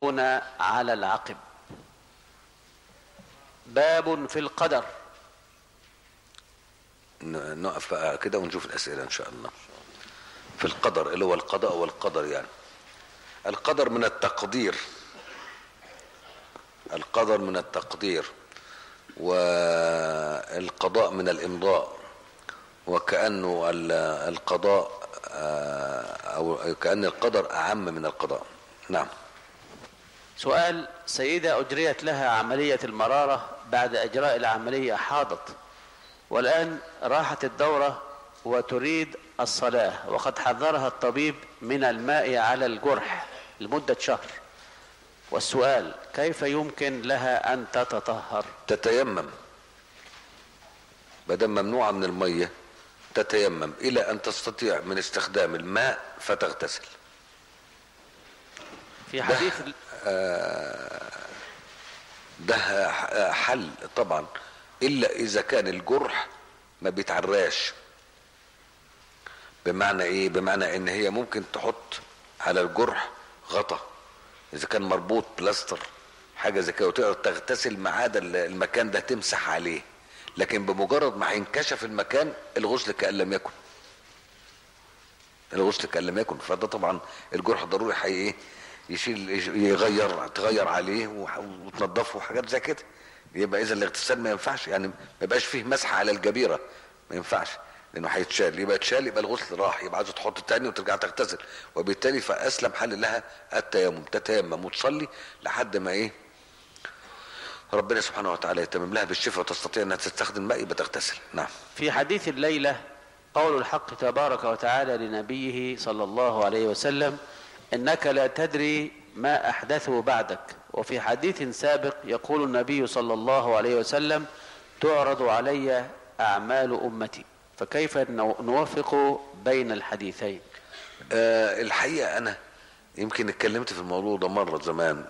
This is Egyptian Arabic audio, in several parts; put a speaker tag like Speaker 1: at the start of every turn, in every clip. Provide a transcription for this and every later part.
Speaker 1: هنا على العقب باب في القدر
Speaker 2: ن- نقف بقى كده ونشوف الأسئلة إن شاء الله في القدر اللي هو القضاء والقدر يعني القدر من التقدير القدر من التقدير والقضاء من الإمضاء وكأنه ال- القضاء آه، أو كأن القدر أعم من القضاء نعم
Speaker 1: سؤال سيدة أجريت لها عملية المرارة بعد إجراء العملية حاضت والآن راحت الدورة وتريد الصلاة وقد حذرها الطبيب من الماء على الجرح لمدة شهر والسؤال كيف يمكن لها أن تتطهر
Speaker 2: تتيمم بدل ممنوعة من المية تتيمم إلى أن تستطيع من استخدام الماء فتغتسل
Speaker 1: في حديث
Speaker 2: ده ح- حل طبعا إلا إذا كان الجرح ما بيتعراش بمعنى إيه بمعنى إن هي ممكن تحط على الجرح غطا إذا كان مربوط بلاستر حاجة زي كده وتقدر تغتسل ما عدا ال- المكان ده تمسح عليه لكن بمجرد ما هينكشف المكان الغسل كأن لم يكن الغسل كأن لم يكن فده طبعا الجرح ضروري حي ايه يشيل يغير تغير عليه وح- وتنضفه وحاجات زي كده يبقى اذا الاغتسال ما ينفعش يعني ما يبقاش فيه مسح على الجبيره ما ينفعش لانه هيتشال يبقى اتشال يبقى الغسل راح يبقى عايزه تحط تاني وترجع تغتسل وبالتالي فاسلم حل لها التيمم تتيمم وتصلي لحد ما ايه ربنا سبحانه وتعالى يتمم لها بالشفاء وتستطيع انها تستخدم ماء يبقى تغتسل نعم
Speaker 1: في حديث الليلة قول الحق تبارك وتعالى لنبيه صلى الله عليه وسلم إنك لا تدري ما أحدثه بعدك وفي حديث سابق يقول النبي صلى الله عليه وسلم تعرض علي أعمال أمتي فكيف نو- نوفق بين الحديثين
Speaker 2: آه الحقيقة أنا يمكن اتكلمت في الموضوع ده مرة زمان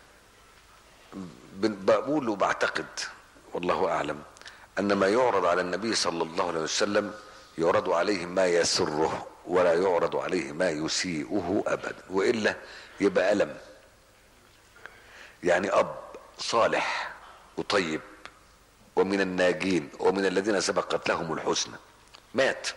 Speaker 2: ب- بقول وبعتقد والله أعلم أن ما يعرض على النبي صلى الله عليه وسلم يعرض عليه ما يسره ولا يعرض عليه ما يسيئه أبدا وإلا يبقى ألم يعني أب صالح وطيب ومن الناجين ومن الذين سبقت لهم الحسنى مات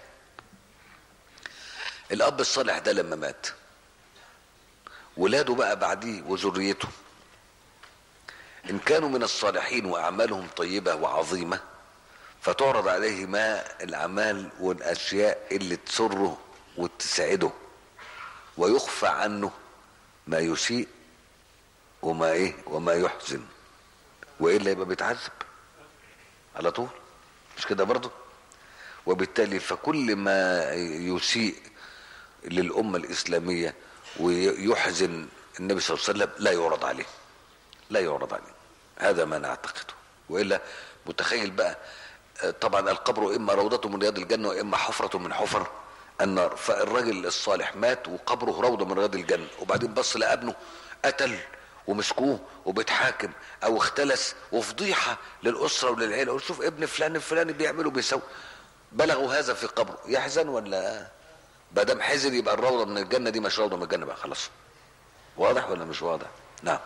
Speaker 2: الاب الصالح ده لما مات ولاده بقى بعديه وذريته ان كانوا من الصالحين واعمالهم طيبه وعظيمه فتعرض عليه ما الاعمال والاشياء اللي تسره وتسعده ويخفى عنه ما يسيء وما ايه وما يحزن والا يبقى بيتعذب على طول مش كده برضه وبالتالي فكل ما يسيء للأمة الإسلامية ويحزن النبي صلى الله عليه وسلم لا يعرض عليه لا يعرض عليه هذا ما نعتقده وإلا متخيل بقى آه، طبعا القبر إما روضة من رياض الجنة وإما حفرة من حفر النار فالراجل الصالح مات وقبره روضة من رياض الجنة وبعدين بص لقى ابنه قتل ومسكوه وبيتحاكم او اختلس وفضيحة للأسرة وللعيلة قول شوف ابن فلان الفلاني بيعملوا بيسوي بلغوا هذا في قبره يحزن ولا ما دام حزن يبقى الروضه من الجنه دي مش روضه من الجنه بقى خلاص واضح ولا مش واضح نعم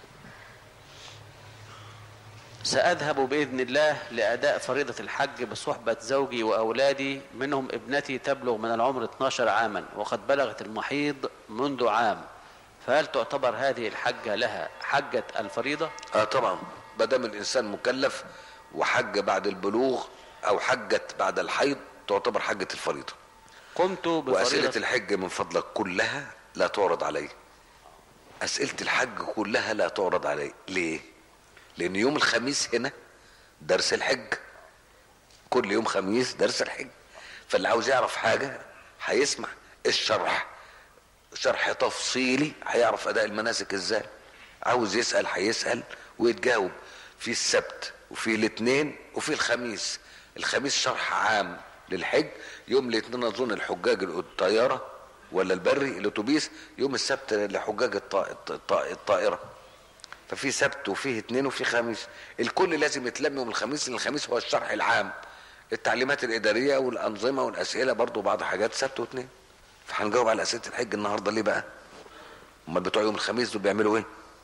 Speaker 1: سأذهب بإذن الله لأداء فريضة الحج بصحبة زوجي وأولادي منهم ابنتي تبلغ من العمر 12 عاما وقد بلغت المحيض منذ عام فهل تعتبر هذه الحجة لها حجة الفريضة؟
Speaker 2: اه طبعا ما دام الانسان مكلف وحج بعد البلوغ او حجت بعد الحيض تعتبر حجه الفريضه
Speaker 1: قمت
Speaker 2: واسئله
Speaker 1: بفريضة
Speaker 2: الحج من فضلك كلها لا تعرض علي اسئله الحج كلها لا تعرض علي ليه لان يوم الخميس هنا درس الحج كل يوم خميس درس الحج فاللي عاوز يعرف حاجه هيسمع الشرح شرح تفصيلي هيعرف اداء المناسك ازاي عاوز يسال هيسال ويتجاوب في السبت وفي الاثنين وفي الخميس الخميس شرح عام للحج يوم الاثنين اظن الحجاج الطياره ولا البري الاتوبيس يوم السبت لحجاج الط- الط- الطائره ففي سبت وفيه اثنين وفي خميس الكل لازم يتلم يوم الخميس لان الخميس هو الشرح العام التعليمات الاداريه والانظمه والاسئله برضو بعض حاجات سبت واثنين فهنجاوب على اسئله الحج النهارده ليه بقى امال بتوع يوم الخميس دول بيعملوا ايه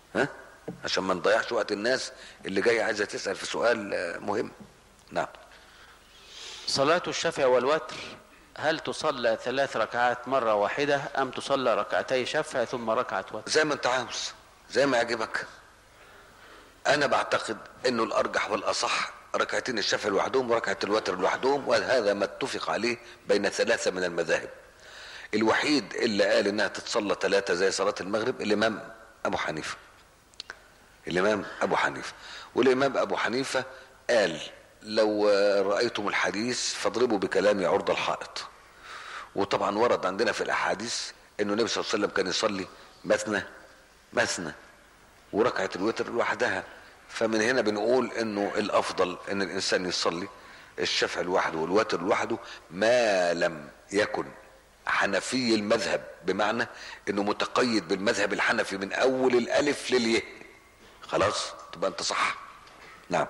Speaker 2: ها عشان ما نضيعش وقت الناس اللي جايه عايزه تسال في سؤال آه، مهم نعم
Speaker 1: صلاة الشفع والوتر هل تصلى ثلاث ركعات مرة واحدة أم تصلى ركعتي شفع ثم ركعة وتر
Speaker 2: زي ما انت عاوز زي ما يعجبك انا بعتقد انه الارجح والاصح ركعتين الشفع لوحدهم وركعه الوتر لوحدهم وهذا ما اتفق عليه بين ثلاثه من المذاهب الوحيد اللي قال انها تتصلى ثلاثه زي صلاه المغرب الامام ابو حنيفه الامام ابو حنيفه والامام ابو حنيفه قال لو رايتم الحديث فاضربوا بكلامي عرض الحائط وطبعا ورد عندنا في الاحاديث انه النبي صلى الله عليه وسلم كان يصلي مثنى مثنى وركعه الوتر لوحدها فمن هنا بنقول انه الافضل ان الانسان يصلي الشفع لوحده والوتر لوحده ما لم يكن حنفي المذهب بمعنى انه متقيد بالمذهب الحنفي من اول الالف لليه خلاص تبقى انت صح نعم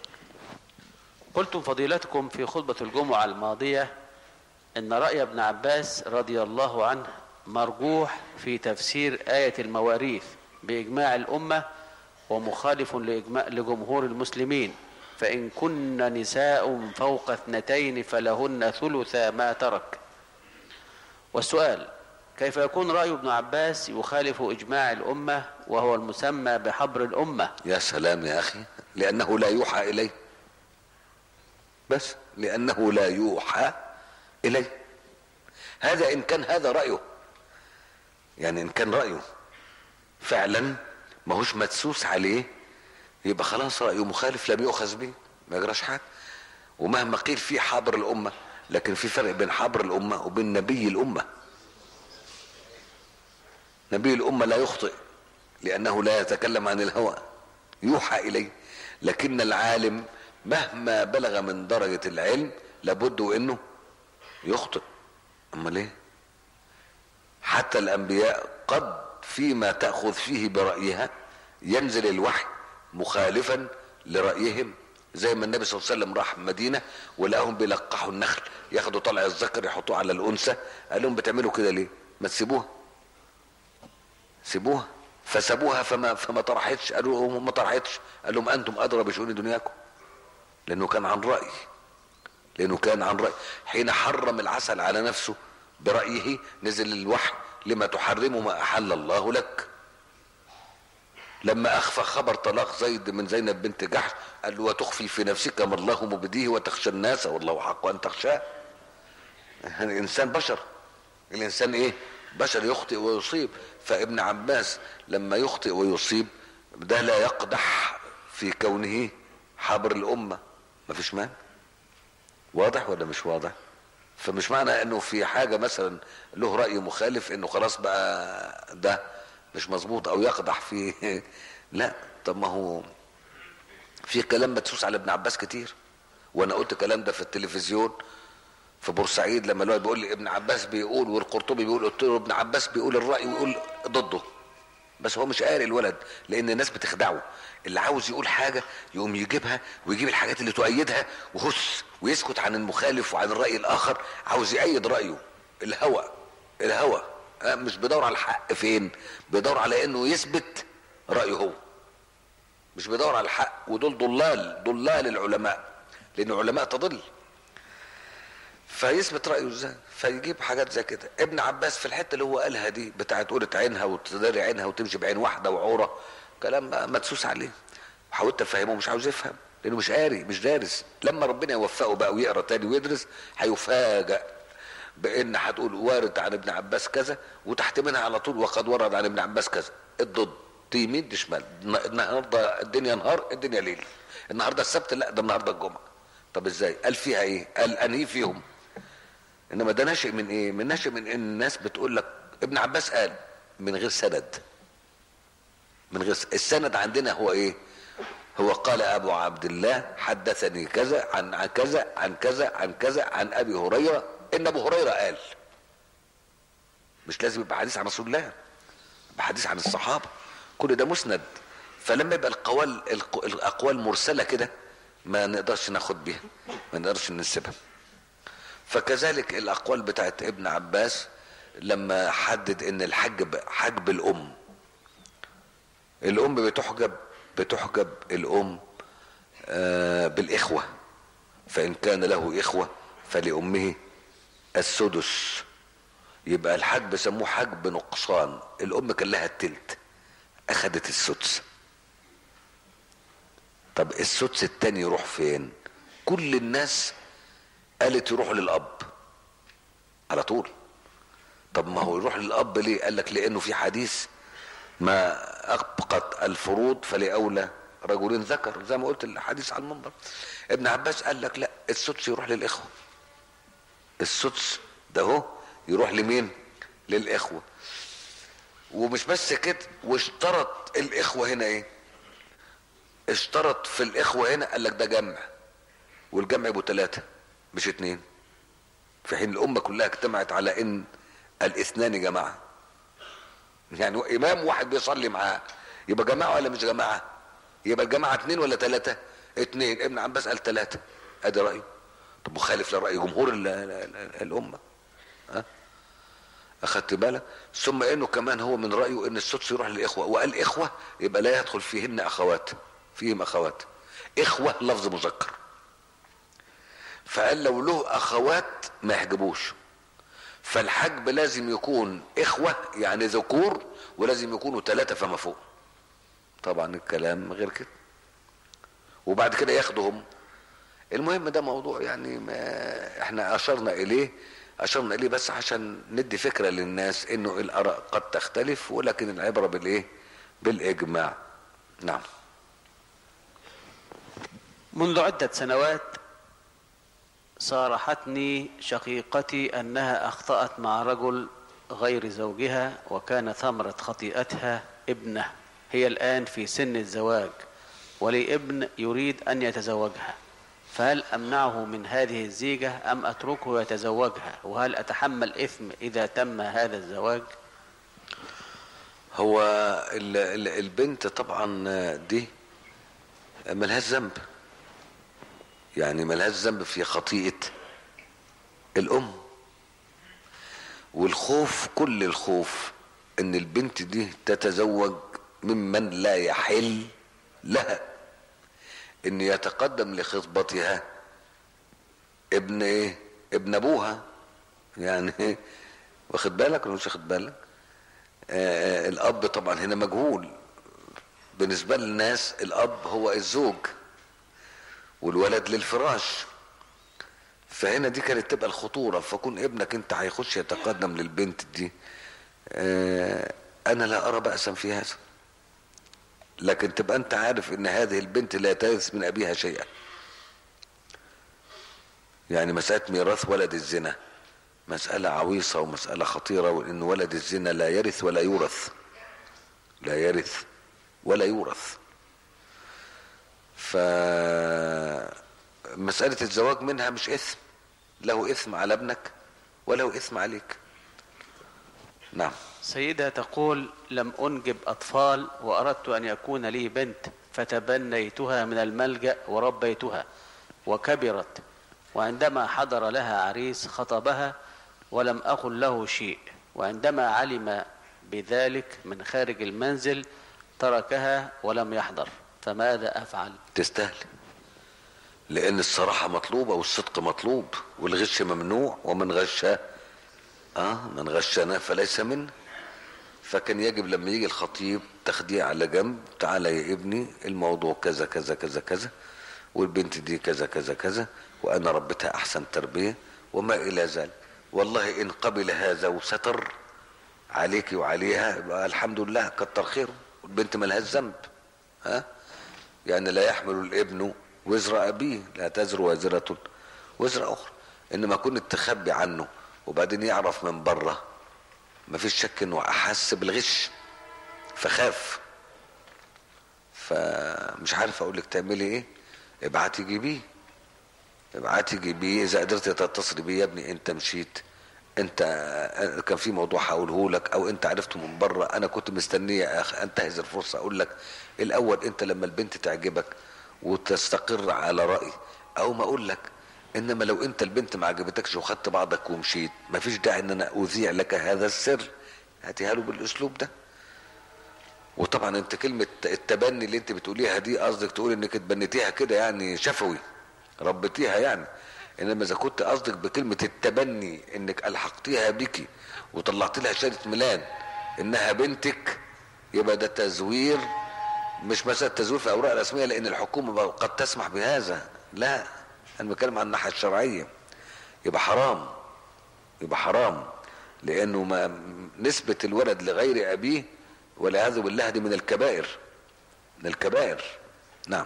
Speaker 1: قلتم فضيلتكم في خطبة الجمعة الماضية إن رأي ابن عباس رضي الله عنه مرجوح في تفسير آية المواريث بإجماع الأمة ومخالف لإجماع لجمهور المسلمين فإن كن نساء فوق اثنتين فلهن ثلثا ما ترك والسؤال كيف يكون رأي ابن عباس يخالف إجماع الأمة وهو المسمى بحبر الأمة
Speaker 2: يا سلام يا اخي لانه لا يوحى اليه بس لانه لا يوحى اليه هذا ان كان هذا رايه يعني ان كان رايه فعلا ما هوش مدسوس عليه يبقى خلاص رايه مخالف لم يؤخذ به ما يجراش حاجه ومهما قيل في حبر الامه لكن في فرق بين حبر الامه وبين نبي الامه نبي الامه لا يخطئ لانه لا يتكلم عن الهوى يوحى اليه لكن العالم مهما بلغ من درجه العلم لابد انه يخطئ امال ايه حتى الانبياء قد فيما تاخذ فيه برايها ينزل الوحي مخالفا لرايهم زي ما النبي صلى الله عليه وسلم راح مدينه ولقاهم بيلقحوا النخل ياخدوا طلع الذكر يحطوه على الانثى قال لهم بتعملوا كده ليه ما تسيبوها سيبوها فسابوها فما فما طرحتش قالوا لهم ما طرحتش قال لهم انتم ادرى بشؤون دنياكم لانه كان عن راي لانه كان عن راي حين حرم العسل على نفسه برايه نزل الوحي لما تحرم ما احل الله لك لما اخفى خبر طلاق زيد من زينب بنت جحش قال له وتخفي في نفسك ما الله مبديه وتخشى الناس والله حق ان تخشاه يعني الانسان بشر الانسان ايه بشر يخطئ ويصيب فابن عباس لما يخطئ ويصيب ده لا يقدح في كونه حبر الامه ما فيش مانع واضح ولا مش واضح فمش معنى انه في حاجه مثلا له راي مخالف انه خلاص بقى ده مش مظبوط او يقدح فيه لا طب ما هو في كلام مدسوس على ابن عباس كتير وانا قلت الكلام ده في التلفزيون في بورسعيد لما الواحد بيقول لي ابن عباس بيقول والقرطبي بيقول قلت له ابن عباس بيقول الراي ويقول ضده بس هو مش قاري الولد لان الناس بتخدعه اللي عاوز يقول حاجه يقوم يجيبها ويجيب الحاجات اللي تؤيدها وهس ويسكت عن المخالف وعن الراي الاخر عاوز يأيد رايه الهوى الهوى آه، مش بيدور على الحق فين بيدور على انه يثبت رايه هو مش بيدور على الحق ودول ضلال ضلال العلماء لان العلماء تضل فيثبت رايه ازاي فيجيب حاجات زي كده ابن عباس في الحته اللي هو قالها دي بتاعت قولة عينها وتداري عينها وتمشي بعين واحده وعوره كلام بقى مدسوس عليه حاولت افهمه مش عاوز يفهم لانه مش قاري مش دارس لما ربنا يوفقه بقى ويقرا تاني ويدرس هيفاجئ بان هتقول وارد عن ابن عباس كذا وتحت منها على طول وقد ورد عن ابن عباس كذا الضد دي يمين دي شمال النهارده الدنيا نهار الدنيا ليل النهارده السبت لا ده النهارده الجمعه طب ازاي قال فيها ايه قال انهي فيهم انما ده ناشئ من ايه من ناشئ من ان الناس بتقول لك ابن عباس قال من غير سند من غير س- السند عندنا هو ايه هو قال ابو عبد الله حدثني كذا عن عن كذا عن كذا عن كذا عن ابي هريره ان ابو هريره قال مش لازم يبقى حديث عن رسول الله يبقى حديث عن الصحابه كل ده مسند فلما يبقى القوال الق- الاقوال مرسله كده ما نقدرش ناخد بيها ما نقدرش ننسبها فكذلك الاقوال بتاعت ابن عباس لما حدد ان الحجب حجب الام الام بتحجب بتحجب الام آه بالاخوه فان كان له اخوه فلامه السدس يبقى الحجب سموه حجب نقصان الام كان لها التلت اخدت السدس طب السدس التاني يروح فين كل الناس قالت يروح للاب على طول طب ما هو يروح للاب ليه قال لك لانه في حديث ما ابقت الفروض فلاولى رجل ذكر زي ما قلت الحديث على المنبر ابن عباس قال لك لا السدس يروح للاخوه السدس ده هو يروح لمين للاخوه ومش بس كده واشترط الاخوه هنا ايه اشترط في الاخوه هنا قال لك ده جمع والجمع يبقوا ثلاثه مش اتنين في حين الامه كلها اجتمعت على ان الاثنان جماعه يعني امام واحد بيصلي معاه يبقى جماعه ولا مش جماعه يبقى الجماعه اتنين ولا ثلاثه اتنين ابن عباس قال ثلاثه ادي رايه طب مخالف لراي جمهور ال- ال- ال- الامه ها اخدت بالك ثم انه كمان هو من رايه ان السدس يروح للاخوه وقال اخوه يبقى لا يدخل فيهن اخوات فيهم اخوات اخوه لفظ مذكر فقال لو له اخوات ما يحجبوش فالحجب لازم يكون اخوه يعني ذكور ولازم يكونوا ثلاثه فما فوق طبعا الكلام غير كده وبعد كده ياخدهم المهم ده موضوع يعني ما احنا اشرنا اليه اشرنا اليه بس عشان ندي فكره للناس انه الاراء قد تختلف ولكن العبره بالايه بالاجماع نعم
Speaker 1: منذ عدة سنوات صارحتني شقيقتي أنها أخطأت مع رجل غير زوجها وكان ثمرة خطيئتها ابنه هي الآن في سن الزواج ولي ابن يريد أن يتزوجها فهل أمنعه من هذه الزيجة أم أتركه يتزوجها وهل أتحمل إثم إذا تم هذا الزواج
Speaker 2: هو ال- ال- البنت طبعا دي ملهاش ذنب يعني ملهاش ذنب في خطيئة الأم والخوف كل الخوف ان البنت دي تتزوج ممن لا يحل لها ان يتقدم لخطبتها ابن ايه ابن ابوها يعني إيه؟ واخد بالك ولا مش واخد بالك آه آه، الاب طبعا هنا مجهول بالنسبه للناس الاب هو الزوج والولد للفراش فهنا دي كانت تبقى الخطوره فكون ابنك انت هيخش يتقدم للبنت دي آه انا لا ارى باسا في هذا لكن تبقى انت عارف ان هذه البنت لا ترث من ابيها شيئا يعني مسألة ميراث ولد الزنا مسألة عويصة ومسألة خطيرة وإن ولد الزنا لا يرث ولا يورث لا يرث ولا يورث ف مسألة الزواج منها مش إثم له إثم على ابنك وله إثم عليك نعم
Speaker 1: سيدة تقول لم أنجب أطفال وأردت أن يكون لي بنت فتبنيتها من الملجأ وربيتها وكبرت وعندما حضر لها عريس خطبها ولم أقل له شيء وعندما علم بذلك من خارج المنزل تركها ولم يحضر فماذا أفعل
Speaker 2: تستاهل لأن الصراحة مطلوبة والصدق مطلوب والغش ممنوع ومن غش آه من غشنا فليس منا فكان يجب لما يجي الخطيب تاخديه على جنب تعالى يا ابني الموضوع كذا كذا كذا كذا والبنت دي كذا كذا كذا وانا ربيتها احسن تربيه وما الى ذلك والله ان قبل هذا وستر عليك وعليها يبقى الحمد لله كتر خيره والبنت ملهاش ذنب ها يعني لا يحمل الابن وزر ابيه لا تزر وازره وزر اخرى انما كنت تخبي عنه وبعدين يعرف من بره ما فيش شك انه احس بالغش فخاف فمش عارف اقول لك تعملي ايه ابعتي جيبيه ابعتي جيبيه اذا قدرت تتصلي بيه يا ابني انت مشيت انت كان في موضوع هقوله لك او انت عرفته من بره انا كنت مستنيه يا اخ انتهز الفرصه اقول لك الاول انت لما البنت تعجبك وتستقر على راي او ما اقول لك انما لو انت البنت ما عجبتكش وخدت بعضك ومشيت مفيش داعي ان انا اذيع لك هذا السر هاتيها له بالاسلوب ده وطبعا انت كلمة التبني اللي انت بتقوليها دي قصدك تقول انك اتبنيتيها كده يعني شفوي ربيتيها يعني انما اذا كنت قصدك بكلمة التبني انك الحقتيها بيكي وطلعت لها شهادة ميلاد انها بنتك يبقى ده تزوير مش مسألة تزوير في اوراق رسمية لان الحكومة قد تسمح بهذا لا انا بتكلم عن الناحية الشرعية يبقى حرام يبقى حرام لانه ما نسبة الولد لغير ابيه والعياذ بالله دي من الكبائر من الكبائر نعم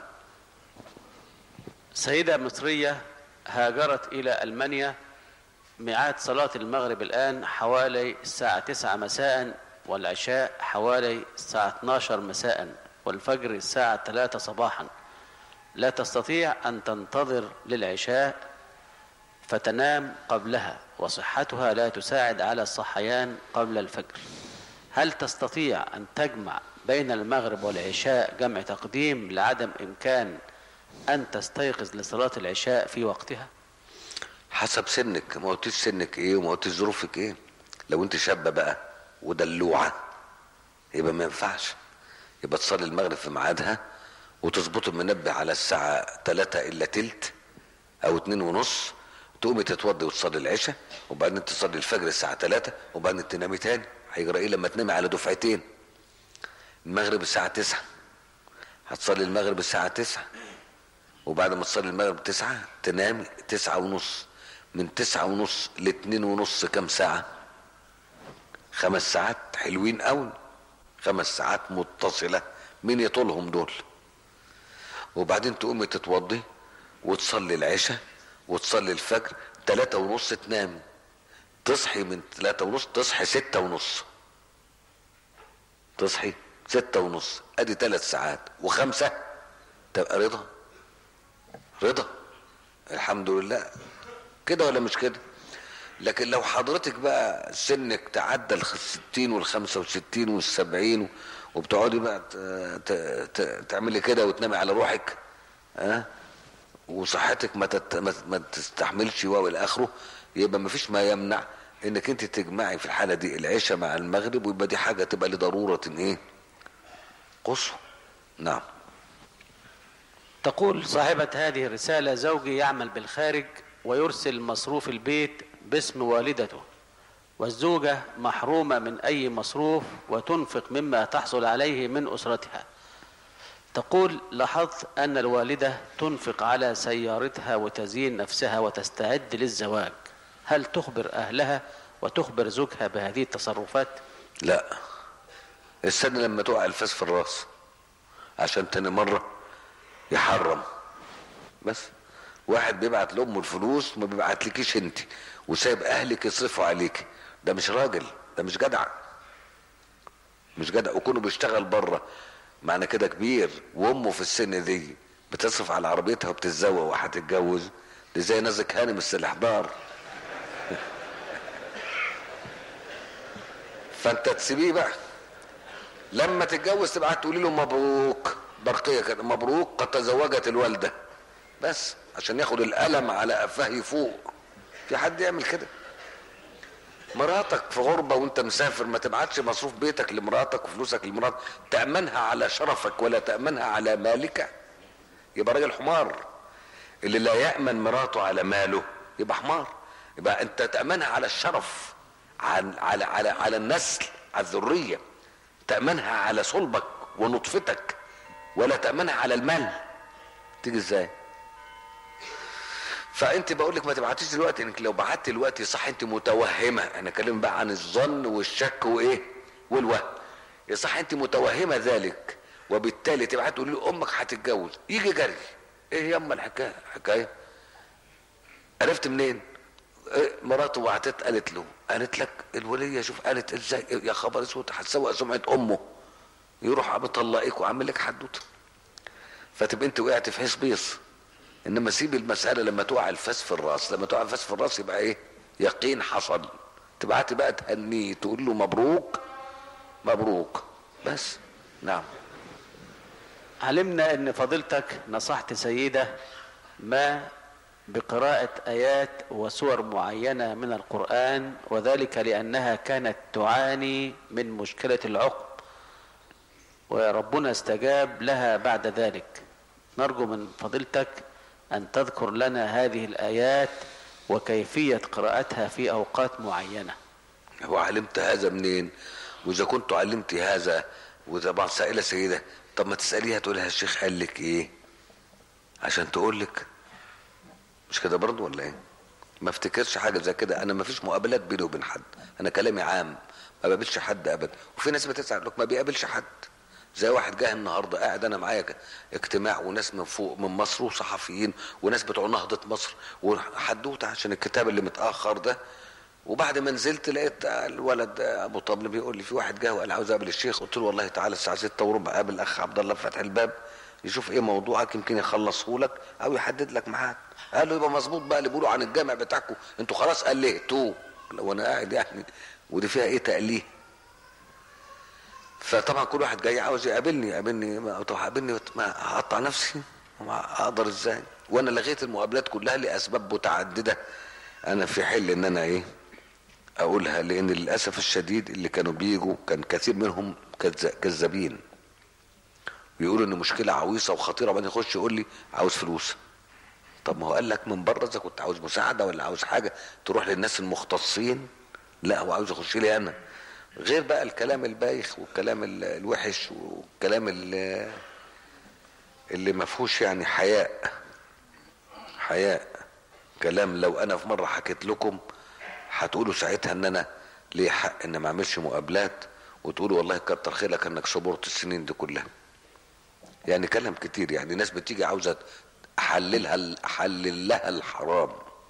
Speaker 1: سيدة مصرية هاجرت إلى ألمانيا ميعاد صلاة المغرب الآن حوالي الساعة 9 مساء والعشاء حوالي الساعة 12 مساء والفجر الساعة 3 صباحا لا تستطيع أن تنتظر للعشاء فتنام قبلها وصحتها لا تساعد على الصحيان قبل الفجر هل تستطيع أن تجمع بين المغرب والعشاء جمع تقديم لعدم إمكان أن تستيقظ لصلاة العشاء في وقتها
Speaker 2: حسب سنك ما قلتيش سنك ايه وما قلتيش ظروفك ايه لو انت شابه بقى ودلوعه يبقى ما ينفعش يبقى تصلي المغرب في ميعادها وتظبط المنبه على الساعة 3 إلا تلت أو اتنين ونص تقومي تتوضي وتصلي العشاء وبعدين تصلي الفجر الساعة 3 وبعدين تنامي تاني هيجرى ايه لما تنامي على دفعتين المغرب الساعة 9 هتصلي المغرب الساعة 9 وبعد ما تصلي المغرب 9 تنامي 9 ونص من 9 ونص لاتنين ونص كام ساعة خمس ساعات حلوين قوي خمس ساعات متصلة مين يطولهم دول وبعدين تقومي تتوضي وتصلي العشاء وتصلي الفجر تلاتة ونص تنامي تصحي من تلاتة ونص تصحي ستة ونص تصحي ستة ونص ادي ثلاث ساعات وخمسة تبقى رضا رضا الحمد لله كده ولا مش كده لكن لو حضرتك بقى سنك تعدى الستين والخمسة وستين والسبعين وبتقعدي بقى ت- ت- ت- تعملي كده وتنامي على روحك ها أه؟ وصحتك ما, تت... ما ما تستحملش واو الى اخره يبقى ما فيش ما يمنع انك انت تجمعي في الحاله دي العشاء مع المغرب ويبقى دي حاجه تبقى لضروره ايه قصوى نعم
Speaker 1: تقول صاحبة هذه الرسالة زوجي يعمل بالخارج ويرسل مصروف البيت باسم والدته والزوجة محرومة من أي مصروف وتنفق مما تحصل عليه من أسرتها تقول لاحظت أن الوالدة تنفق على سيارتها وتزيين نفسها وتستعد للزواج هل تخبر أهلها وتخبر زوجها بهذه التصرفات
Speaker 2: لا استنى لما تقع الفاس في الراس عشان تاني مرة يحرم بس واحد بيبعت لامه الفلوس ما بيبعتلكيش انت وسايب اهلك يصرفوا عليك ده مش راجل ده مش جدع مش جدع وكونه بيشتغل بره معنى كده كبير وامه في السن دي بتصرف على عربيتها وبتتزوج وهتتجوز دي زي نازك هانم السلحدار فانت تسيبيه بقى لما تتجوز تبقى تقولي له مبروك برقيه كده مبروك قد تزوجت الوالده بس عشان ياخد القلم على قفاه يفوق في حد يعمل كده مراتك في غربة وانت مسافر ما تبعتش مصروف بيتك لمراتك وفلوسك لمراتك تأمنها على شرفك ولا تأمنها على مالك يبقى راجل حمار اللي لا يأمن مراته على ماله يبقى حمار يبقى انت تأمنها على الشرف على على على, على النسل على الذرية تأمنها على صلبك ونطفتك ولا تأمنها على المال تيجي ازاي فانت بقول لك ما تبعتيش دلوقتي انك لو بعت دلوقتي صح انت متوهمه انا كلام بقى عن الظن والشك وايه والوهم يا صح انت متوهمه ذلك وبالتالي تبعت تقول له امك هتتجوز يجي جري ايه ياما الحكايه حكايه عرفت منين إيه مراته بعتت قالت له قالت لك الوليه شوف قالت ازاي يا خبر اسود هتسوق سمعه امه يروح مطلقك وعامل لك حدوته فتبقى انت وقعت في حيث بيص انما سيب المسألة لما تقع الفاس في الراس لما تقع الفاس في الراس يبقى ايه يقين حصل تبعت بقى تهنيه تقول له مبروك مبروك بس نعم
Speaker 1: علمنا ان فضيلتك نصحت سيدة ما بقراءة آيات وسور معينة من القرآن وذلك لأنها كانت تعاني من مشكلة العقم وربنا استجاب لها بعد ذلك نرجو من فضيلتك أن تذكر لنا هذه الآيات وكيفية قراءتها في أوقات معينة
Speaker 2: وعلمت هذا منين واذا كنت علمت هذا وطبعا سائله سيده طب ما تساليها تقول لها الشيخ قال لك ايه عشان تقول لك مش كده برضه ولا ايه ما افتكرش حاجه زي كده انا ما فيش مقابلات بيني وبين حد انا كلامي عام ما بقابلش حد ابدا وفي ناس بتسال لك ما بيقابلش حد زي واحد جه النهارده قاعد انا معايا ك- اجتماع وناس من فوق من مصر وصحفيين وناس بتوع نهضه مصر وحدوته عشان الكتاب اللي متاخر ده وبعد ما نزلت لقيت الولد ابو طبل بيقول لي في واحد جه وقال عاوز اقابل الشيخ قلت له والله تعالى الساعه 6 وربع قابل الاخ عبد الله فتح الباب يشوف ايه موضوعك يمكن يخلصه لك او يحدد لك ميعاد قال له يبقى مظبوط بقى اللي بيقولوا عن الجامع بتاعكم انتوا خلاص قلقتوه وانا قاعد يعني ودي فيها ايه تأليه فطبعا كل واحد جاي عاوز يقابلني يقابلني ما طب هقابلني ما هقطع نفسي ما اقدر ازاي وانا لغيت المقابلات كلها لاسباب متعدده انا في حل ان انا ايه اقولها لان للاسف الشديد اللي كانوا بيجوا كان كثير منهم كذ- كذابين ويقولوا ان مشكله عويصه وخطيره وبعدين يخش يقول لي عاوز فلوس طب ما هو قال لك من بره اذا كنت عاوز مساعده ولا عاوز حاجه تروح للناس المختصين لا هو عاوز يخش لي انا غير بقى الكلام البايخ والكلام ال- الوحش والكلام اللي, اللي ما فيهوش يعني حياء حياء كلام لو انا في مره حكيت لكم هتقولوا ساعتها ان انا ليه حق ان ما اعملش مقابلات وتقولوا والله كتر خيرك انك صبرت السنين دي كلها يعني كلام كتير يعني ناس بتيجي عاوزه احللها احلل لها الحرام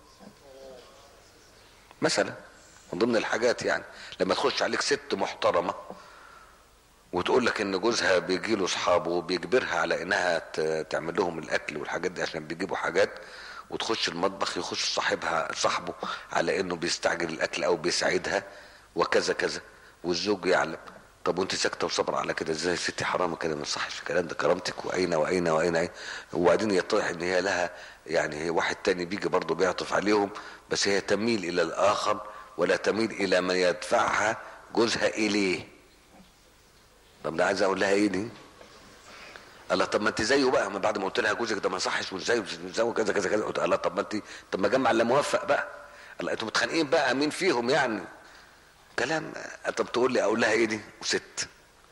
Speaker 2: مثلا من ضمن الحاجات يعني لما تخش عليك ست محترمه وتقول لك ان جوزها بيجي له اصحابه وبيجبرها على انها ت- تعمل لهم الاكل والحاجات دي عشان بيجيبوا حاجات وتخش المطبخ يخش صاحبها صاحبه على انه بيستعجل الاكل او بيساعدها وكذا كذا والزوج يعلم طب وانت ساكته وصبر على كده ازاي يا ستي حرام كده ما يصحش الكلام ده كرامتك واين واين واين أين وبعدين يتضح ان هي لها يعني هي واحد تاني بيجي برضه بيعطف عليهم بس هي تميل الى الاخر ولا تميل الى ما يدفعها جوزها اليه طب ده عايز اقول لها ايه دي الله طب ما انت زيه بقى ما بعد ما قلت لها جوزك ده ما صحش وازاي وازاي كذا كذا كذا قلت الله طب ما انت طب ما جمع اللي موفق بقى الله انتوا متخانقين بقى مين فيهم يعني كلام طب تقول لي اقول لها ايه دي وست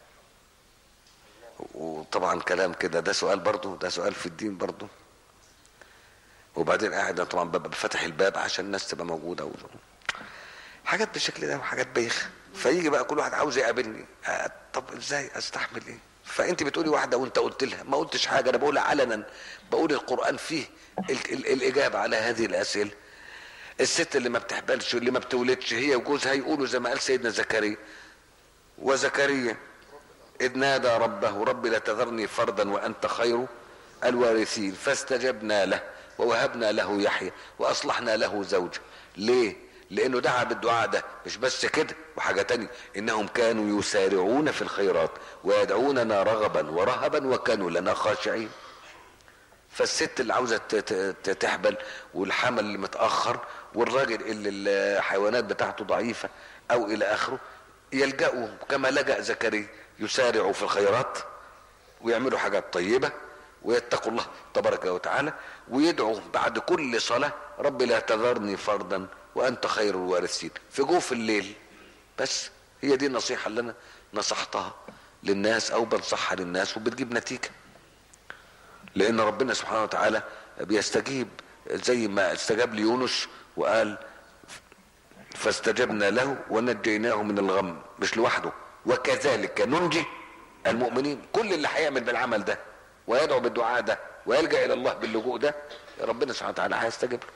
Speaker 2: وطبعا كلام كده ده سؤال برضو ده سؤال في الدين برضو وبعدين قاعد أنا طبعا ببقى بفتح الباب عشان الناس تبقى موجوده و... حاجات بالشكل ده وحاجات بايخه فيجي بقى كل واحد عاوز يقابلني آه طب ازاي استحمل ايه فانت بتقولي واحده وانت قلت لها ما قلتش حاجه انا بقولها علنا بقول القران فيه ال ال الاجابه على هذه الاسئله الست اللي ما بتحبلش واللي ما بتولدش هي وجوزها يقولوا زي ما قال سيدنا زكريا وزكريا إذ نادى ربه رب لا تذرني فردا وأنت خير الوارثين فاستجبنا له ووهبنا له يحيى وأصلحنا له زوجه ليه؟ لأنه دعا بالدعاء ده مش بس كده وحاجة تانية إنهم كانوا يسارعون في الخيرات ويدعوننا رغبا ورهبا وكانوا لنا خاشعين فالست اللي عاوزة ت- ت- تحبل والحمل اللي متأخر والراجل اللي الحيوانات بتاعته ضعيفة أو إلى آخره يلجأوا كما لجأ زكريا يسارعوا في الخيرات ويعملوا حاجات طيبة ويتقوا الله تبارك وتعالى ويدعوا بعد كل صلاة رب لا تذرني فردا وأنت خير الوارثين في جوف الليل بس هي دي النصيحة اللي أنا نصحتها للناس أو بنصحها للناس وبتجيب نتيجة لأن ربنا سبحانه وتعالى بيستجيب زي ما استجاب ليونس وقال فاستجبنا له ونجيناه من الغم مش لوحده وكذلك ننجي المؤمنين كل اللي هيعمل بالعمل ده ويدعو بالدعاء ده ويلجا الى الله باللجوء ده ربنا سبحانه وتعالى هيستجيب له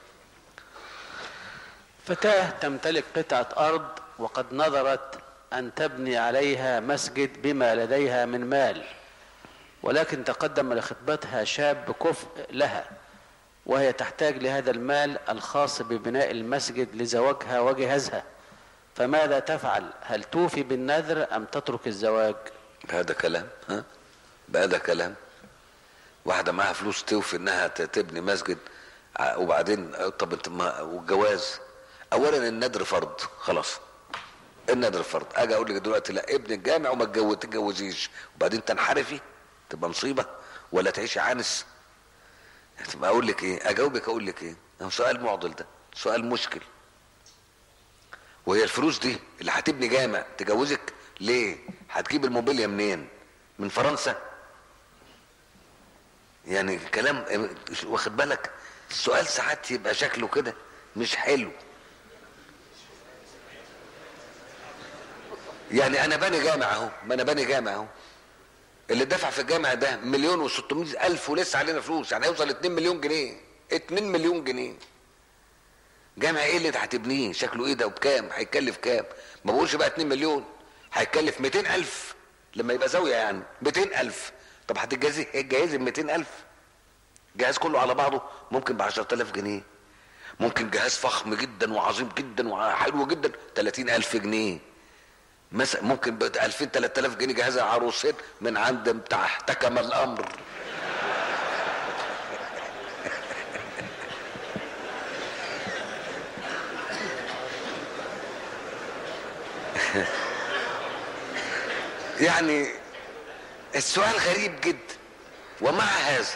Speaker 1: فتاة تمتلك قطعة أرض وقد نظرت أن تبني عليها مسجد بما لديها من مال ولكن تقدم لخطبتها شاب كفء لها وهي تحتاج لهذا المال الخاص ببناء المسجد لزواجها وجهازها فماذا تفعل هل توفي بالنذر أم تترك الزواج
Speaker 2: هذا كلام ها بهذا كلام واحده معاها فلوس توفي انها ت- تبني مسجد ع- وبعدين طب انت ما والجواز اولا النذر فرض خلاص النذر فرض اجي اقول لك دلوقتي لا ابن الجامع وما تجو- تتجوزيش وبعدين تنحرفي تبقى مصيبه ولا تعيشي عانس تبقى اقول لك ايه اجاوبك اقول لك ايه هو سؤال معضل ده سؤال مشكل وهي الفلوس دي اللي هتبني جامع تجوزك ليه هتجيب الموبيليا منين من فرنسا يعني كلام واخد بالك السؤال ساعات يبقى شكله كده مش حلو يعني انا باني جامع اهو ما انا باني جامع اهو اللي دفع في الجامع ده مليون و الف ولسه علينا فلوس يعني هيوصل 2 مليون جنيه 2 مليون جنيه جامع ايه اللي انت هتبنيه شكله ايه ده وبكام هيكلف كام ما بقولش بقى 2 مليون هيكلف 200 الف لما يبقى زاويه يعني 200 الف طب هتتجهزي الجهاز ب 200 الف جهاز كله على بعضه ممكن ب 10000 جنيه ممكن جهاز فخم جدا وعظيم جدا وحلو جدا 30000 جنيه مثلا ممكن ب 2000 3000 جنيه جهاز عروسين من عند بتاع احتكم الامر يعني السؤال غريب جدا ومع هذا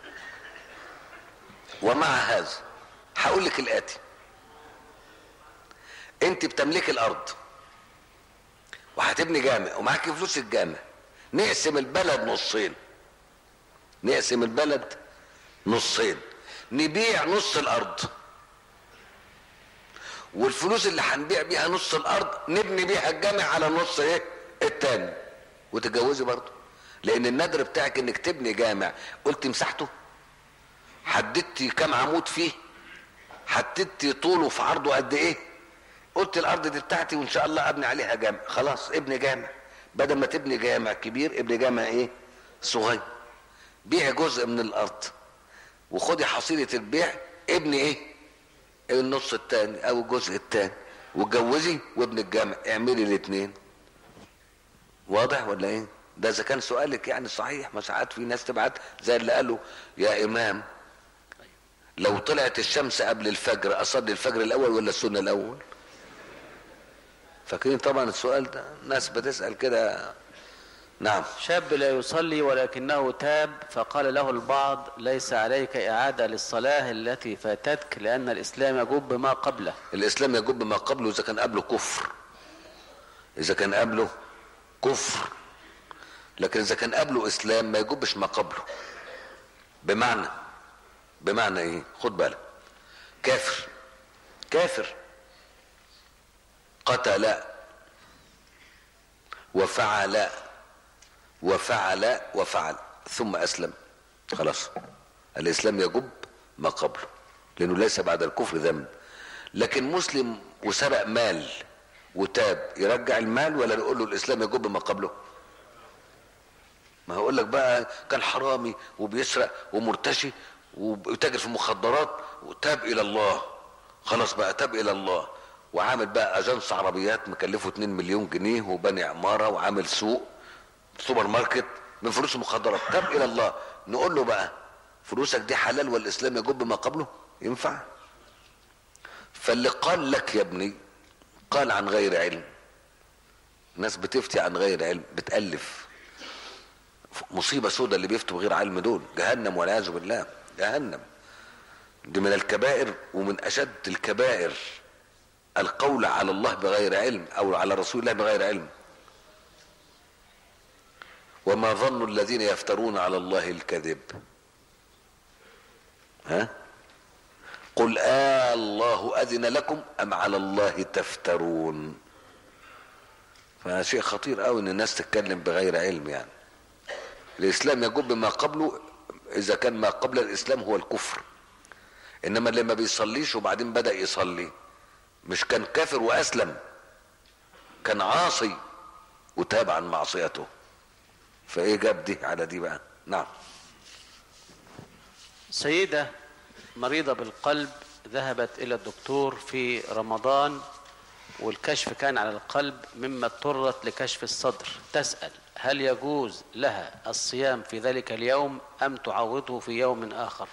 Speaker 2: ومع هذا هقول لك الاتي انت بتملكي الارض وهتبني جامع ومعاكي فلوس الجامع نقسم البلد نصين نقسم البلد نصين نبيع نص الارض والفلوس اللي هنبيع بيها نص الارض نبني بيها الجامع على النص ايه التاني وتتجوزي برضه لان النذر بتاعك انك تبني جامع قلت مساحته حددتي كام عمود فيه حددتي طوله في عرضه قد ايه قلت الارض دي بتاعتي وان شاء الله ابني عليها جامع خلاص ابني جامع بدل ما تبني جامع كبير ابني جامع ايه صغير بيع جزء من الارض وخدي حصيلة البيع ابني ايه النص التاني او الجزء التاني واتجوزي وابن الجامع اعملي الاثنين واضح ولا ايه ده اذا كان سؤالك يعني صحيح ما ساعات في ناس تبعت زي اللي قالوا يا امام لو طلعت الشمس قبل الفجر اصلي الفجر الاول ولا السنه الاول فاكرين طبعا السؤال ده ناس بتسال كده نعم
Speaker 1: شاب لا يصلي ولكنه تاب فقال له البعض ليس عليك إعادة للصلاة التي فاتتك لأن الإسلام يجب ما قبله
Speaker 2: الاسلام يجب ما قبله اذا كان قبله كفر اذا كان قبله كفر لكن اذا كان قبله اسلام ما يجبش ما قبله بمعنى بمعنى ايه خد بالك كافر كافر قتل وفعل وفعل وفعل ثم اسلم خلاص الاسلام يجب ما قبله لانه ليس بعد الكفر ذنب لكن مسلم وسرق مال وتاب يرجع المال ولا نقول له الاسلام يجب ما قبله ما هقول لك بقى كان حرامي وبيسرق ومرتشي وبيتاجر في مخدرات وتاب الى الله خلاص بقى تاب الى الله وعامل بقى اجنس عربيات مكلفه 2 مليون جنيه وبني عماره وعامل سوق سوبر ماركت من فلوس المخدرات تاب الى الله نقول له بقى فلوسك دي حلال والاسلام يجب ما قبله ينفع فاللي قال لك يا ابني قال عن غير علم ناس بتفتي عن غير علم بتألف مصيبة سودة اللي بيفتوا بغير علم دول جهنم والعياذ بالله جهنم دي من الكبائر ومن أشد الكبائر القول على الله بغير علم أو على رسول الله بغير علم وما ظن الذين يفترون على الله الكذب ها قل آه الله أذن لكم أم على الله تفترون فشيء خطير قوي ان الناس تتكلم بغير علم يعني الاسلام يجب ما قبله اذا كان ما قبل الاسلام هو الكفر انما اللي ما بيصليش وبعدين بدا يصلي مش كان كافر واسلم كان عاصي وتاب عن معصيته فايه جاب دي على دي بقى نعم
Speaker 1: سيدة مريضة بالقلب ذهبت إلى الدكتور في رمضان والكشف كان على القلب مما اضطرت لكشف الصدر تسأل هل يجوز لها الصيام في ذلك اليوم أم تعوضه في يوم آخر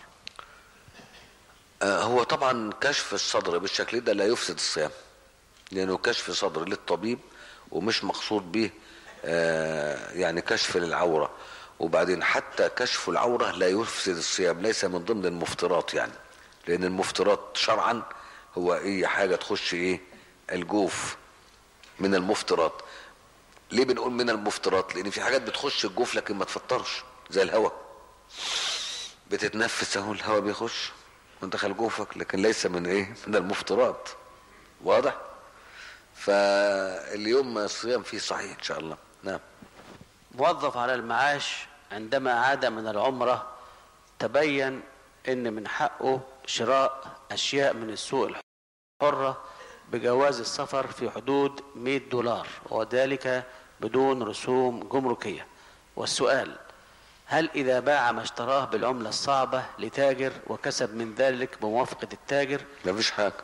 Speaker 2: آه، هو طبعا كشف الصدر بالشكل ده لا يفسد الصيام لانه كشف صدر للطبيب ومش مقصود به آه، يعني كشف للعورة وبعدين حتى كشف العورة لا يفسد الصيام ليس من ضمن المفترات يعني لأن المفترات شرعا هو أي حاجة تخش إيه الجوف من المفترات ليه بنقول من المفترات لأن في حاجات بتخش الجوف لكن ما تفطرش زي الهواء بتتنفس اهو الهواء بيخش ودخل جوفك لكن ليس من ايه من المفترات واضح فاليوم الصيام فيه صحيح ان شاء الله نعم
Speaker 1: موظف على المعاش عندما عاد من العمرة تبين ان من حقه شراء اشياء من السوق الحرة بجواز السفر في حدود 100 دولار وذلك بدون رسوم جمركية والسؤال هل إذا باع ما اشتراه بالعملة الصعبة لتاجر وكسب من ذلك بموافقة التاجر
Speaker 2: ما فيش حاجة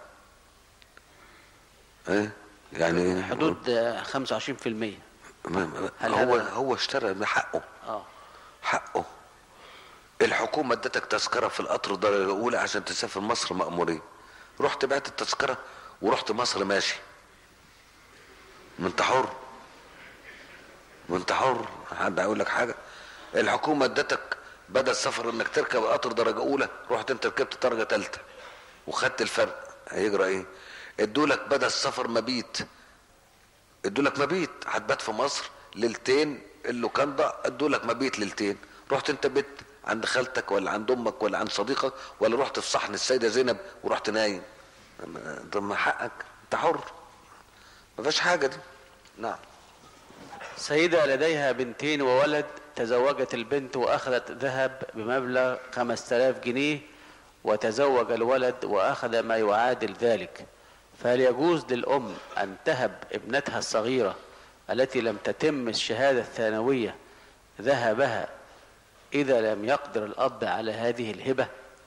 Speaker 2: ايه يعني
Speaker 1: حدود آه، 25%
Speaker 2: ما- ما-
Speaker 1: هل
Speaker 2: هو
Speaker 1: هذا-
Speaker 2: هو اشترى بحقه
Speaker 1: اه
Speaker 2: حقه الحكومة ادتك تذكرة في القطر الدرجة الأولى عشان تسافر مصر مأمورية رحت بعت التذكرة ورحت مصر ماشي ما انت حر ما انت حر حد هيقول لك حاجة الحكومة ادتك بدل السفر انك تركب قطر درجة أولى رحت انت ركبت درجة تالتة وخدت الفرق هيجرى ايه ادولك بدل السفر مبيت ادولك مبيت هتبات في مصر ليلتين اللوكاندا ادولك مبيت ليلتين رحت انت بيت عند خالتك ولا عند امك ولا عند صديقك ولا رحت في صحن السيده زينب ورحت نايم طب ما حقك انت حر ما فيهاش حاجه دي نعم
Speaker 1: سيدة لديها بنتين وولد تزوجت البنت وأخذت ذهب بمبلغ 5000 جنيه وتزوج الولد وأخذ ما يعادل ذلك فهل يجوز للأم أن تهب ابنتها الصغيرة التي لم تتم الشهادة الثانوية ذهبها إذا لم يقدر الأب على هذه الهبة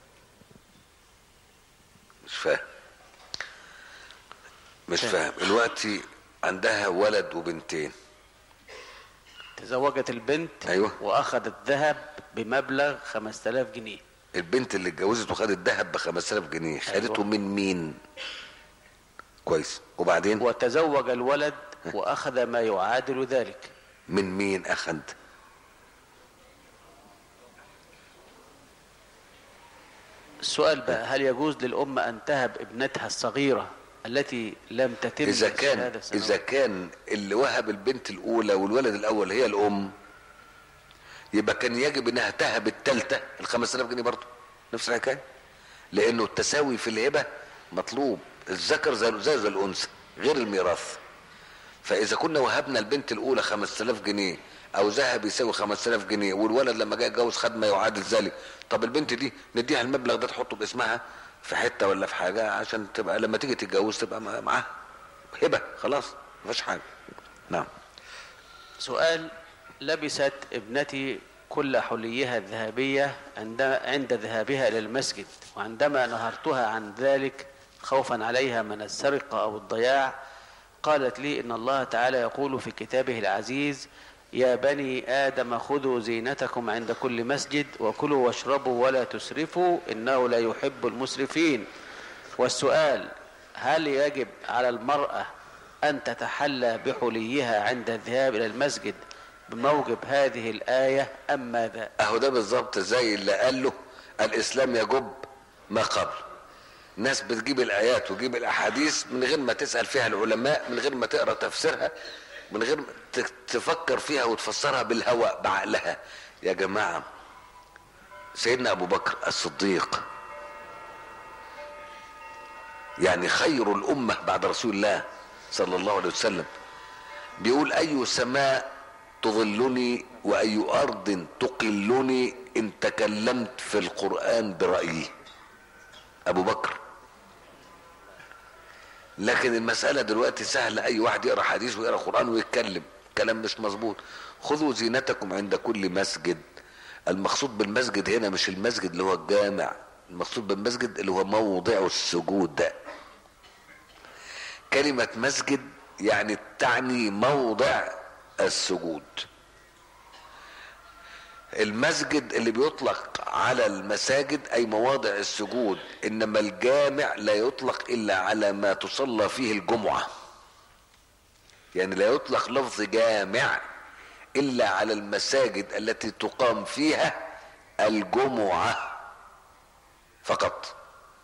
Speaker 2: مش فاهم مش فاهم دلوقتي عندها ولد وبنتين
Speaker 1: تزوجت البنت
Speaker 2: أيوة.
Speaker 1: وأخذت ذهب بمبلغ 5000 جنيه
Speaker 2: البنت اللي اتجوزت وخدت ذهب ب 5000 جنيه خدته
Speaker 1: أيوة.
Speaker 2: من مين كويس وبعدين
Speaker 1: وتزوج الولد وأخذ ما يعادل ذلك
Speaker 2: من مين اخد
Speaker 1: السؤال بقى هل يجوز للأم أن تهب ابنتها الصغيرة التي لم تتم
Speaker 2: اذا كان
Speaker 1: الشهادة الثانوية؟
Speaker 2: اذا كان اللي وهب البنت الاولى والولد الاول هي الام يبقى كان يجب انها تهب الثالثه ال 5000 جنيه برضه نفس الحكايه لانه التساوي في الهبه مطلوب الذكر زي زي زي الانثى غير الميراث فاذا كنا وهبنا البنت الاولى 5000 جنيه او ذهب يساوي 5000 جنيه والولد لما جاء يتجوز خد ما يعادل ذلك طب البنت دي نديها المبلغ ده تحطه باسمها في حته ولا في حاجه عشان تبقى لما تيجي تتجوز تبقى مع- معاها هبه خلاص ما فيهاش حاجه نعم
Speaker 1: سؤال لبست ابنتي كل حليها الذهبية عند عند ذهابها إلى المسجد وعندما نهرتها عن ذلك خوفا عليها من السرقة أو الضياع قالت لي إن الله تعالى يقول في كتابه العزيز يا بني آدم خذوا زينتكم عند كل مسجد وكلوا واشربوا ولا تسرفوا إنه لا يحب المسرفين والسؤال هل يجب على المرأة أن تتحلى بحليها عند الذهاب إلى المسجد بموجب هذه الآية أم ماذا؟
Speaker 2: اهو ده بالظبط زي اللي قال له الاسلام يجب ما قبل ناس بتجيب الايات وتجيب الاحاديث من غير ما تسال فيها العلماء من غير ما تقرا تفسيرها من غير ما ت- تفكر فيها وتفسرها بالهوى بعقلها يا جماعه سيدنا ابو بكر الصديق يعني خير الامه بعد رسول الله صلى الله عليه وسلم بيقول اي سماء تظلني واي ارض تقلني ان تكلمت في القران برايي ابو بكر لكن المسألة دلوقتي سهلة أي واحد يقرأ حديث ويقرأ قرآن ويتكلم كلام مش مظبوط خذوا زينتكم عند كل مسجد المقصود بالمسجد هنا مش المسجد اللي هو الجامع المقصود بالمسجد اللي هو موضع السجود ده كلمة مسجد يعني تعني موضع السجود المسجد اللي بيطلق على المساجد اي مواضع السجود انما الجامع لا يطلق الا على ما تصلى فيه الجمعه يعني لا يطلق لفظ جامع الا على المساجد التي تقام فيها الجمعه فقط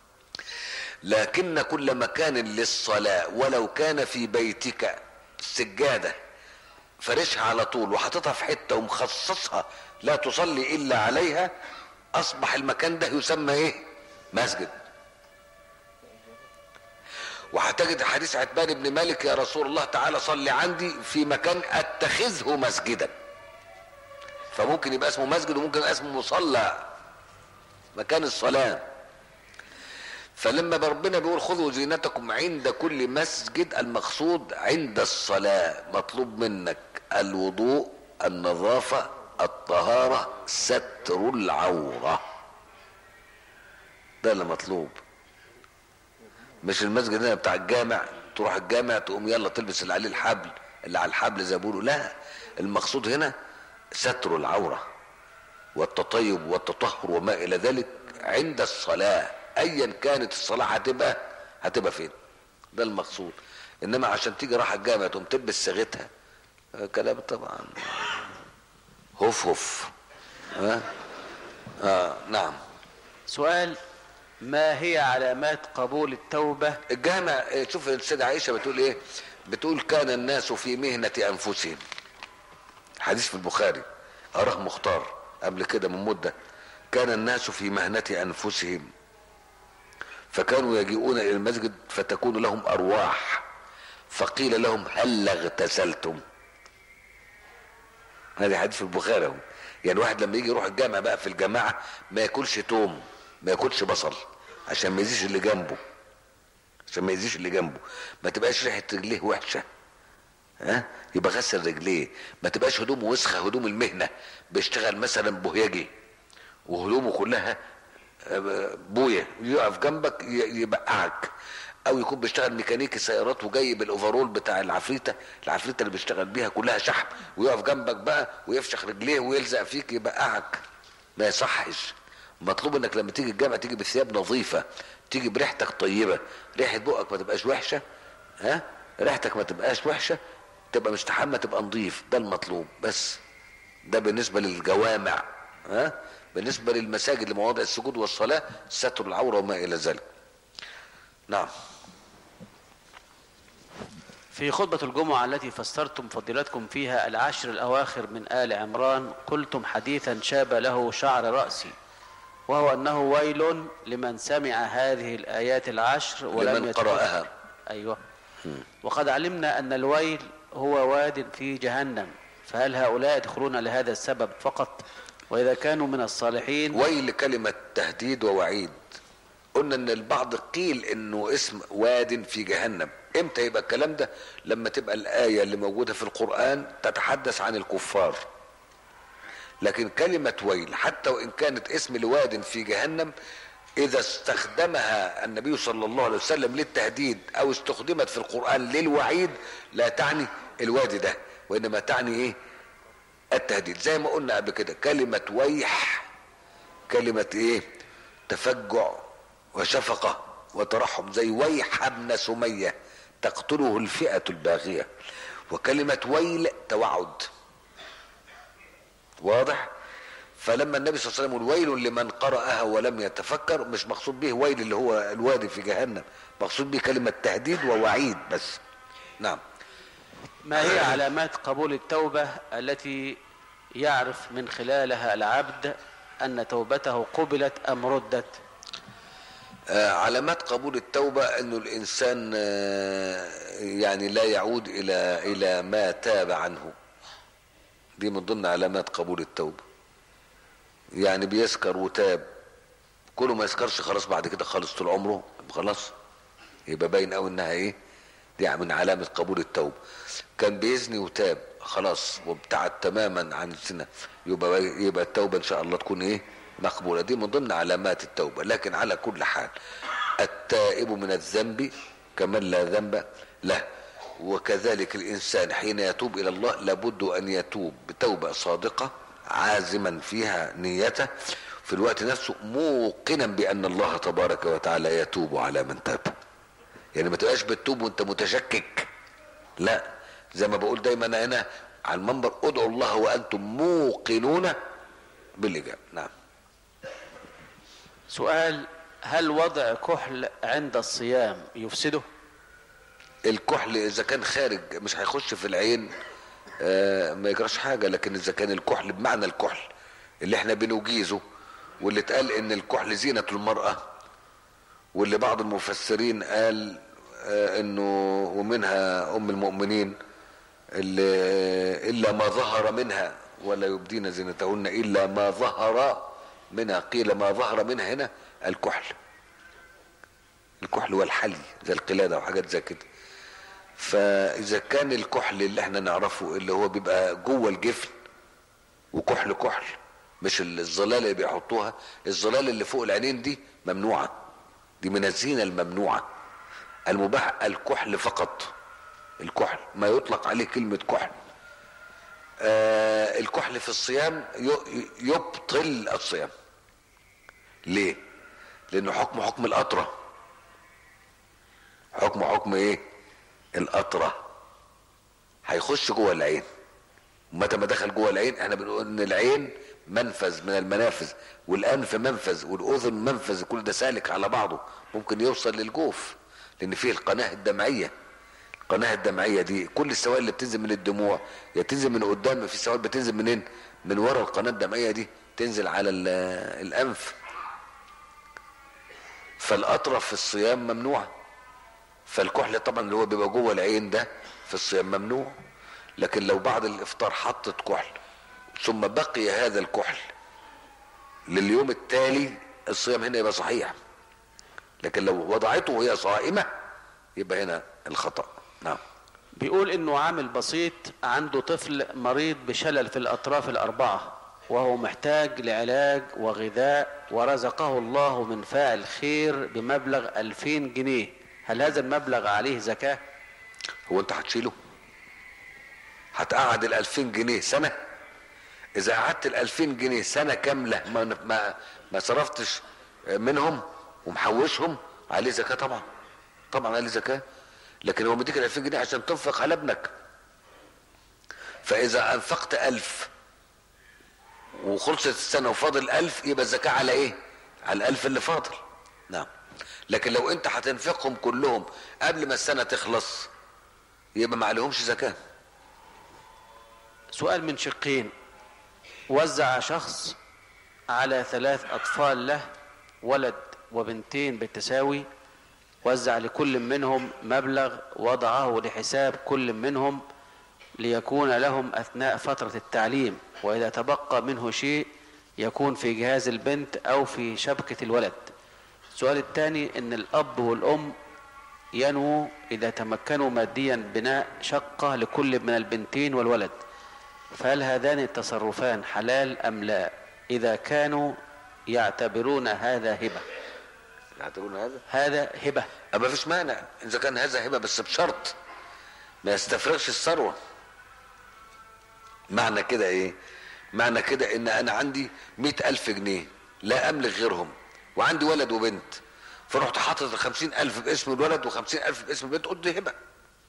Speaker 2: لكن كل مكان للصلاه ولو كان في بيتك سجاده فرشها على طول وحاططها في حته ومخصصها لا تصلي الا عليها اصبح المكان ده يسمى ايه مسجد وهتجد حديث عتبان بن مالك يا رسول الله تعالى صلي عندي في مكان اتخذه مسجدا فممكن يبقى اسمه مسجد وممكن يبقى اسمه مصلى مكان الصلاة فلما ربنا بيقول خذوا زينتكم عند كل مسجد المقصود عند الصلاة مطلوب منك الوضوء النظافة الطهارة ستر العورة ده اللي مطلوب مش المسجد هنا بتاع الجامع تروح الجامع تقوم يلا تلبس اللي عليه الحبل اللي على الحبل زي ما بيقولوا لا المقصود هنا ستر العوره والتطيب والتطهر وما الى ذلك عند الصلاه ايا كانت الصلاه هتبقى هتبقى فين ده المقصود انما عشان تيجي راح الجامع تقوم تلبس صيغتها آه، كلام طبعا هف هف ها آه نعم
Speaker 1: سؤال ما هي علامات قبول التوبة
Speaker 2: الجامع آه، شوف السيدة عائشة بتقول ايه بتقول كان الناس في مهنة انفسهم حديث في البخاري اراه مختار قبل كده من مدة كان الناس في مهنة انفسهم فكانوا يجيئون الى المسجد فتكون لهم ارواح فقيل لهم هل اغتسلتم هذه حديث في البخاري اهو يعني واحد لما يجي يروح الجامع بقى في الجماعة ما ياكلش توم ما ياكلش بصل عشان ما يزيش اللي جنبه عشان ما يزيش اللي جنبه ما تبقاش ريحة رجليه وحشة ها يبقى غسل رجليه ما تبقاش هدومه وسخة هدوم المهنة بيشتغل مثلا بوهيجي وهدومه كلها آه، بوية يقف جنبك ي- يبقعك او يكون بيشتغل ميكانيكي سيارات وجاي بالاوفرول بتاع العفريته العفريته اللي بيشتغل بيها كلها شحم ويقف جنبك بقى ويفشخ رجليه ويلزق فيك يبقعك ما يصحش مطلوب انك لما تيجي الجامعه تيجي بثياب نظيفه تيجي بريحتك طيبه ريحه بقك ما تبقاش وحشه ها ريحتك ما تبقاش وحشه تبقى مستحمى تبقى نظيف ده المطلوب بس ده بالنسبه للجوامع ها بالنسبه للمساجد لمواضع السجود والصلاه ستر العوره وما الى ذلك نعم
Speaker 1: في خطبة الجمعة التي فسرتم فضيلتكم فيها العشر الأواخر من آل عمران قلتم حديثا شاب له شعر رأسي وهو أنه ويل لمن سمع هذه الآيات العشر ولم
Speaker 2: لمن
Speaker 1: يتفكر.
Speaker 2: قرأها.
Speaker 1: أيوة وقد علمنا أن الويل هو واد في جهنم فهل هؤلاء يدخلون لهذا السبب فقط وإذا كانوا من الصالحين
Speaker 2: ويل كلمة تهديد ووعيد قلنا ان البعض قيل انه اسم واد في جهنم امتى يبقى الكلام ده لما تبقى الآية اللي موجودة في القرآن تتحدث عن الكفار لكن كلمة ويل حتى وإن كانت اسم لواد في جهنم إذا استخدمها النبي صلى الله عليه وسلم للتهديد أو استخدمت في القرآن للوعيد لا تعني الوادي ده وإنما تعني إيه التهديد زي ما قلنا قبل كده كلمة ويح كلمة ايه تفجع وشفقة وترحم زي ويح ابن سمية تقتله الفئة الباغية وكلمة ويل توعد واضح فلما النبي صلى الله عليه وسلم يقول ويل لمن قرأها ولم يتفكر مش مقصود به ويل اللي هو الوادي في جهنم مقصود به كلمة تهديد ووعيد بس نعم
Speaker 1: ما هي علامات قبول التوبة التي يعرف من خلالها العبد أن توبته قبلت أم ردت
Speaker 2: آه، علامات قبول التوبة انه الانسان آه، يعني لا يعود الى الى ما تاب عنه دي من ضمن علامات قبول التوبة يعني بيسكر وتاب كله ما يسكرش خلاص بعد كده خالص طول عمره خلاص يبقى باين قوي انها ايه دي من علامة قبول التوبة كان بيزني وتاب خلاص وابتعد تماما عن الزنا يبقى يبقى التوبة ان شاء الله تكون ايه مقبولة دي من ضمن علامات التوبة لكن على كل حال التائب من الذنب كمن لا ذنب له وكذلك الانسان حين يتوب الى الله لابد ان يتوب بتوبة صادقة عازما فيها نيته في الوقت نفسه موقنا بان الله تبارك وتعالى يتوب على من تاب يعني ما تبقاش بتتوب وانت متشكك لا زي ما بقول دايما أنا هنا على المنبر ادعوا الله وانتم موقنون بالاجابه نعم
Speaker 1: سؤال هل وضع كحل عند الصيام يفسده
Speaker 2: الكحل اذا كان خارج مش هيخش في العين آه ما يجراش حاجه لكن اذا كان الكحل بمعنى الكحل اللي احنا بنجيزه واللي اتقال ان الكحل زينه المراه واللي بعض المفسرين قال آه انه ومنها ام المؤمنين اللي الا ما ظهر منها ولا يبدين زينتهن الا ما ظهر منها قيل ما ظهر منها هنا الكحل الكحل والحلي زي القلاده وحاجات زي كده فاذا كان الكحل اللي احنا نعرفه اللي هو بيبقى جوه الجفن وكحل كحل مش الظلال اللي بيحطوها الظلال اللي فوق العينين دي ممنوعه دي من الزينه الممنوعه المباح الكحل فقط الكحل ما يطلق عليه كلمه كحل آه الكحل في الصيام يبطل الصيام ليه لانه حكم حكم القطره حكم حكم ايه القطره هيخش جوه العين متى ما دخل جوه العين احنا بنقول ان العين منفذ من المنافذ والانف منفذ والاذن منفذ كل ده سالك على بعضه ممكن يوصل للجوف لان فيه القناه الدمعيه القناه الدمعيه دي كل السوائل اللي بتنزل من الدموع يا تنزل من قدام في سوائل بتنزل منين من ورا القناه الدمعيه دي تنزل على الانف فالاطرف في الصيام ممنوعه فالكحل طبعا اللي هو بيبقى جوه العين ده في الصيام ممنوع لكن لو بعد الافطار حطت كحل ثم بقي هذا الكحل لليوم التالي الصيام هنا يبقى صحيح لكن لو وضعته وهي صائمه يبقى هنا الخطأ نعم
Speaker 1: بيقول انه عامل بسيط عنده طفل مريض بشلل في الاطراف الاربعه وهو محتاج لعلاج وغذاء ورزقه الله من فاعل خير بمبلغ 2000 جنيه هل هذا المبلغ عليه زكاه
Speaker 2: هو انت هتشيله هتقعد ال 2000 جنيه سنه اذا قعدت ال 2000 جنيه سنه كامله ما ما ما صرفتش منهم ومحوشهم عليه زكاه طبعا طبعا عليه زكاه لكن هو مديك ال 2000 جنيه عشان تنفق على ابنك فاذا انفقت 1000 وخلصت السنه وفاضل 1000 يبقى الزكاه على ايه على ال1000 اللي فاضل نعم لكن لو انت هتنفقهم كلهم قبل ما السنه تخلص يبقى ما عليهمش زكاه
Speaker 1: سؤال من شقين وزع شخص على ثلاث اطفال له ولد وبنتين بالتساوي وزع لكل منهم مبلغ وضعه لحساب كل منهم ليكون لهم اثناء فتره التعليم واذا تبقى منه شيء يكون في جهاز البنت او في شبكه الولد السؤال الثاني ان الاب والام ينووا اذا تمكنوا ماديا بناء شقه لكل من البنتين والولد فهل هذان التصرفان حلال ام لا اذا كانوا يعتبرون هذا هبه
Speaker 2: يعتبرون هذا
Speaker 1: هذا هبه
Speaker 2: ما فيش مانع اذا كان هذا هبه بس بشرط ما يستفرغش الثروه معنى كده ايه معنى كده ان انا عندي مئة الف جنيه لا املك غيرهم وعندي ولد وبنت فرحت حاطط الخمسين الف باسم الولد وخمسين الف باسم البنت قلت دي هبه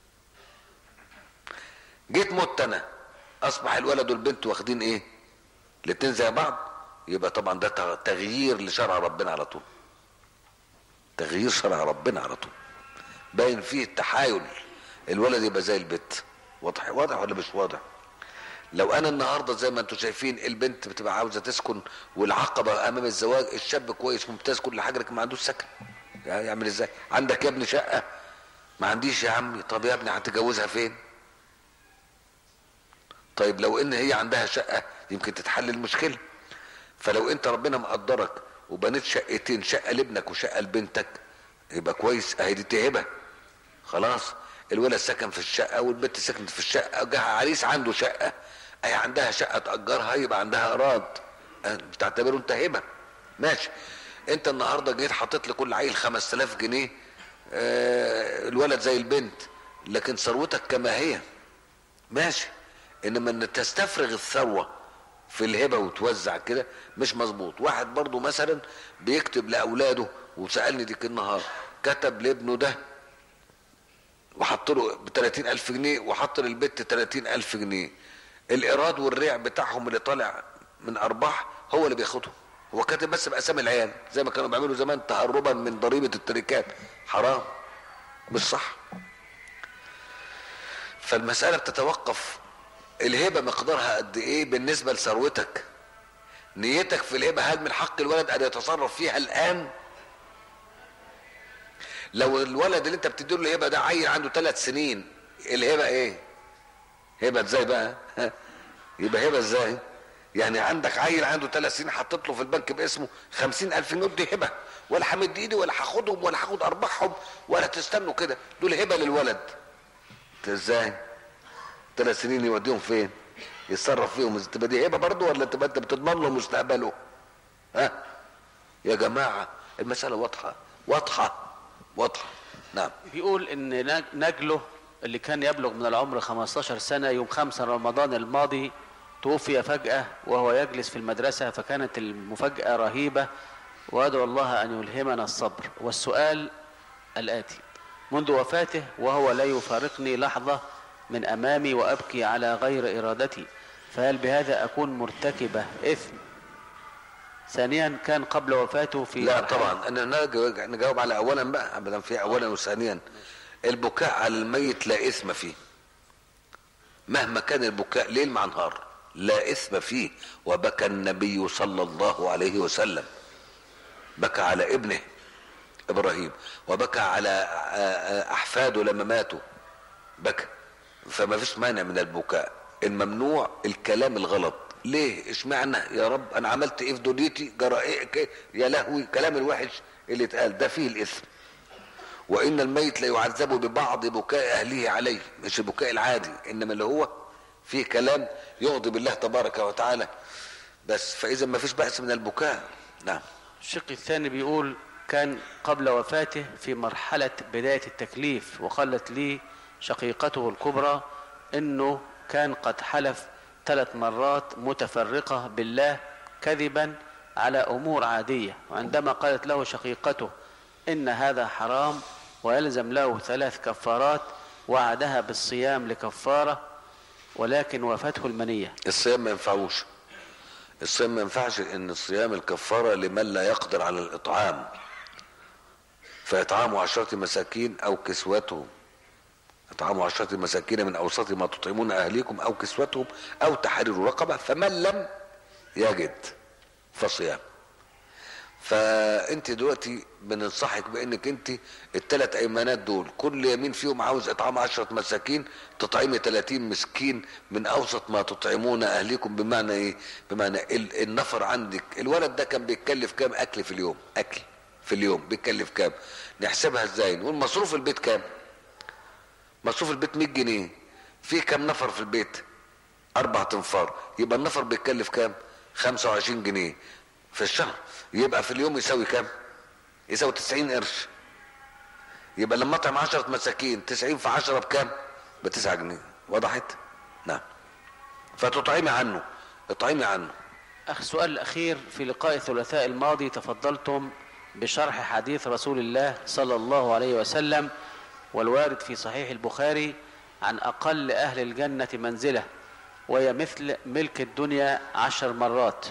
Speaker 2: جيت مت انا اصبح الولد والبنت واخدين ايه الاتنين زي بعض يبقى طبعا ده تغيير لشرع ربنا على طول تغيير شرع ربنا على طول باين فيه التحايل الولد يبقى زي البنت واضح واضح ولا مش واضح لو انا النهارده زي ما انتم شايفين البنت بتبقى عاوزه تسكن والعقبه امام الزواج الشاب كويس ممتاز كل حاجه لكن ما عندوش سكن يعني يعمل ازاي عندك يا ابني شقه ما عنديش يا عمي طب يا ابني هتجوزها فين طيب لو ان هي عندها شقه يمكن تتحل المشكله فلو انت ربنا مقدرك وبنيت شقتين شقه لابنك وشقه لبنتك يبقى كويس اهي دي تهبه خلاص الولد سكن في الشقه والبنت سكنت في الشقه جه عريس عنده شقه اهي عندها شقه تاجرها يبقى عندها ايراد بتعتبره انت هبه ماشي انت النهارده جيت حطيت لكل عيل 5000 جنيه آه الولد زي البنت لكن ثروتك كما هي ماشي انما ان تستفرغ الثروه في الهبه وتوزع كده مش مظبوط واحد برضو مثلا بيكتب لاولاده وسالني ديك النهار كتب لابنه ده وحط له ب 30000 جنيه وحط للبت 30000 جنيه الايراد والريع بتاعهم اللي طالع من ارباح هو اللي بياخده هو كاتب بس باسامي العيال زي ما كانوا بيعملوا زمان تهربا من ضريبه التركات حرام مش صح فالمساله بتتوقف الهبه مقدارها قد ايه بالنسبه لثروتك نيتك في الهبه هل من حق الولد ان يتصرف فيها الان لو الولد اللي انت بتديله الهبه ده عيل عنده ثلاث سنين الهبه ايه هبه ازاي بقى يبقى هبه ازاي يعني عندك عيل عنده ثلاث سنين حطيت له في البنك باسمه خمسين ألف جنيه دي هبة ولا همد إيدي ولا هاخدهم ولا هاخد أرباحهم ولا تستنوا كده دول هبة للولد ازاي ثلاث سنين يوديهم فين يتصرف فيهم تبقى دي هبة برضه ولا تبقى أنت بتضمن له مستقبله ها يا جماعة المسألة واضحة واضحة واضحة نعم
Speaker 1: بيقول ان نج- نجله اللي كان يبلغ من العمر 15 سنة يوم 5 رمضان الماضي توفي فجأة وهو يجلس في المدرسة فكانت المفاجأة رهيبة وأدعو الله أن يلهمنا الصبر والسؤال الآتي منذ وفاته وهو لا يفارقني لحظة من أمامي وأبكي على غير إرادتي فهل بهذا أكون مرتكبة إثم ثانيا كان قبل وفاته في
Speaker 2: لا
Speaker 1: مرحلة-
Speaker 2: طبعا انا نجاوب نجاوب على اولا بقى ما دام في اولا وثانيا البكاء على الميت لا اثم فيه مهما كان البكاء ليل مع نهار لا اثم فيه وبكى النبي صلى الله عليه وسلم بكى على ابنه ابراهيم وبكى على آه، آه، احفاده لما ماتوا بكى فما فيش مانع من البكاء الممنوع الكلام الغلط ليه اشمعنى يا رب انا عملت ايه في دنيتي جرى ايه ك- يا لهوي كلام الوحش اللي اتقال ده فيه الاثم وان الميت لا يعذب ببعض بكاء اهله عليه مش البكاء العادي انما اللي هو فيه كلام يغضب الله تبارك وتعالى بس فاذا ما فيش بأس من البكاء نعم
Speaker 1: الشق الثاني بيقول كان قبل وفاته في مرحلة بداية التكليف وقالت لي شقيقته الكبرى انه كان قد حلف ثلاث مرات متفرقة بالله كذبا على امور عادية وعندما قالت له شقيقته ان هذا حرام ويلزم له ثلاث كفارات وعدها بالصيام لكفارة ولكن وفاته المنية
Speaker 2: الصيام ما ينفعوش الصيام ما ينفعش ان الصيام الكفاره لمن لا يقدر على الاطعام فاطعام عشرة مساكين او كسوتهم اطعام عشرة مساكين من اوسط ما تطعمون اهليكم او كسوتهم او تحرير رقبه فمن لم يجد فصيام فانت دلوقتي بننصحك بانك انت الثلاث ايمانات دول كل يمين فيهم عاوز اطعام عشرة مساكين تطعمي 30 مسكين من اوسط ما تطعمون اهليكم بمعنى ايه بمعنى ال- النفر عندك الولد ده كان بيتكلف كام اكل في اليوم اكل في اليوم بيتكلف كام نحسبها ازاي نقول مصروف البيت كام مصروف البيت 100 جنيه في كام نفر في البيت اربع تنفار يبقى النفر بيتكلف كام 25 جنيه في الشهر يبقى في اليوم يساوي كام يساوي 90 قرش يبقى لما اطعم 10 مساكين 90 في 10 بكام ب 9 جنيه وضحت نعم فتطعمي عنه اطعمي عنه
Speaker 1: أخ السؤال الأخير في لقاء الثلاثاء الماضي تفضلتم بشرح حديث رسول الله صلى الله عليه وسلم والوارد في صحيح البخاري عن أقل أهل الجنة منزلة وهي مثل ملك الدنيا عشر مرات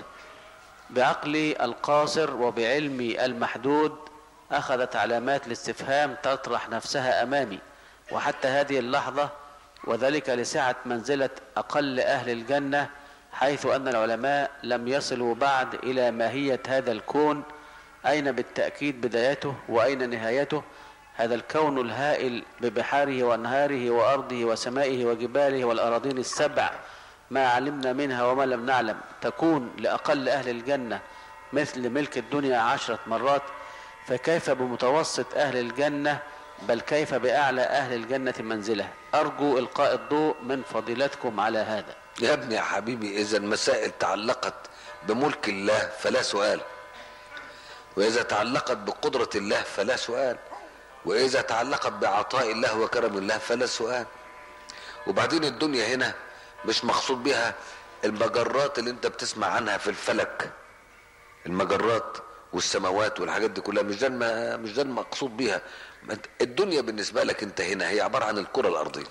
Speaker 1: بعقلي القاصر وبعلمي المحدود أخذت علامات الاستفهام تطرح نفسها أمامي وحتى هذه اللحظة وذلك لسعة منزلة أقل أهل الجنة حيث أن العلماء لم يصلوا بعد إلى ماهية هذا الكون أين بالتأكيد بدايته وأين نهايته هذا الكون الهائل ببحاره وأنهاره وأرضه وسمائه وجباله والأراضين السبع ما علمنا منها وما لم نعلم تكون لأقل أهل الجنة مثل ملك الدنيا عشرة مرات فكيف بمتوسط أهل الجنة بل كيف بأعلى أهل الجنة منزلة أرجو إلقاء الضوء من فضيلتكم على هذا
Speaker 2: يا ابني يا حبيبي اذا المسائل تعلقت بملك الله فلا سؤال واذا تعلقت بقدرة الله فلا سؤال واذا تعلقت بعطاء الله وكرم الله فلا سؤال وبعدين الدنيا هنا مش مقصود بها المجرات اللي انت بتسمع عنها في الفلك المجرات والسماوات والحاجات دي كلها مش ده الم- مش ده المقصود بيها ما أنت- الدنيا بالنسبه لك انت هنا هي عباره عن الكره الارضيه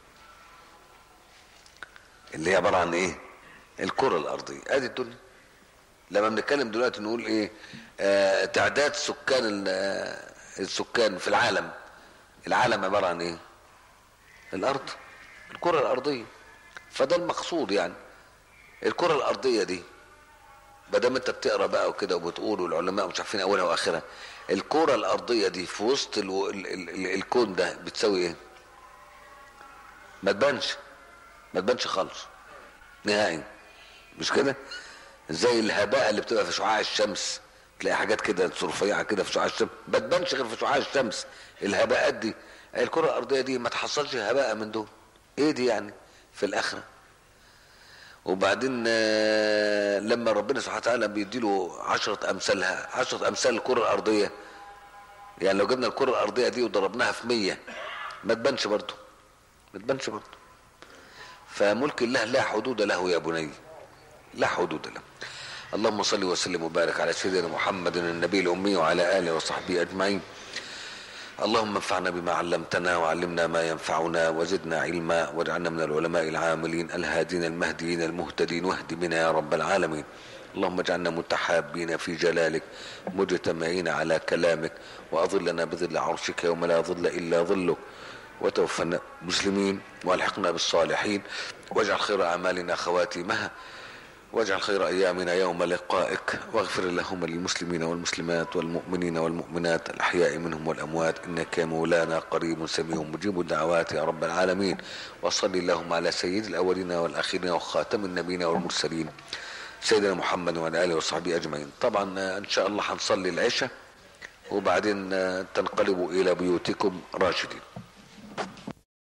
Speaker 2: اللي هي عباره عن ايه الكره الارضيه ادي الدنيا لما بنتكلم دلوقتي نقول ايه آه تعداد سكان ال- آه، السكان في العالم العالم عباره عن ايه الارض الكره الارضيه فده المقصود يعني الكره الارضيه دي ما دام انت بتقرا بقى وكده وبتقول والعلماء مش عارفين اولها واخرها الكره الارضيه دي في وسط الو... ال... ال... ال... الكون ده بتساوي ايه ما تبانش ما تبانش خالص نهائي مش كده زي الهباء اللي بتبقى في شعاع الشمس تلاقي حاجات كده رفيعه كده في شعاع الشمس ما تبانش غير في شعاع الشمس الهباءات دي الكره الارضيه دي ما تحصلش هباء من دول ايه دي يعني في الاخره وبعدين آه، لما ربنا سبحانه وتعالى بيديله عشرة أمثالها عشرة أمثال الكرة الأرضية يعني لو جبنا الكرة الأرضية دي وضربناها في مية ما تبانش برضه ما تبانش برضه فملك الله لا حدود له يا بني لا حدود له اللهم صل وسلم وبارك على سيدنا محمد النبي الأمي وعلى آله وصحبه أجمعين اللهم انفعنا بما علمتنا وعلمنا ما ينفعنا وزدنا علما واجعلنا من العلماء العاملين الهادين المهديين المهتدين واهد بنا يا رب العالمين اللهم اجعلنا متحابين في جلالك مجتمعين على كلامك واظلنا بظل عرشك يوم لا ظل الا ظلك وتوفنا مسلمين والحقنا بالصالحين واجعل خير اعمالنا خواتيمها واجعل خير ايامنا يوم لقائك واغفر اللهم للمسلمين والمسلمات والمؤمنين والمؤمنات الاحياء منهم والاموات انك يا مولانا قريب سميع مجيب الدعوات يا رب العالمين وصل اللهم على سيد الاولين والاخرين وخاتم النبيين والمرسلين سيدنا محمد وعلى اله وصحبه اجمعين طبعا آه، ان شاء الله هنصلي العشاء وبعدين آه، تنقلبوا الى بيوتكم راشدين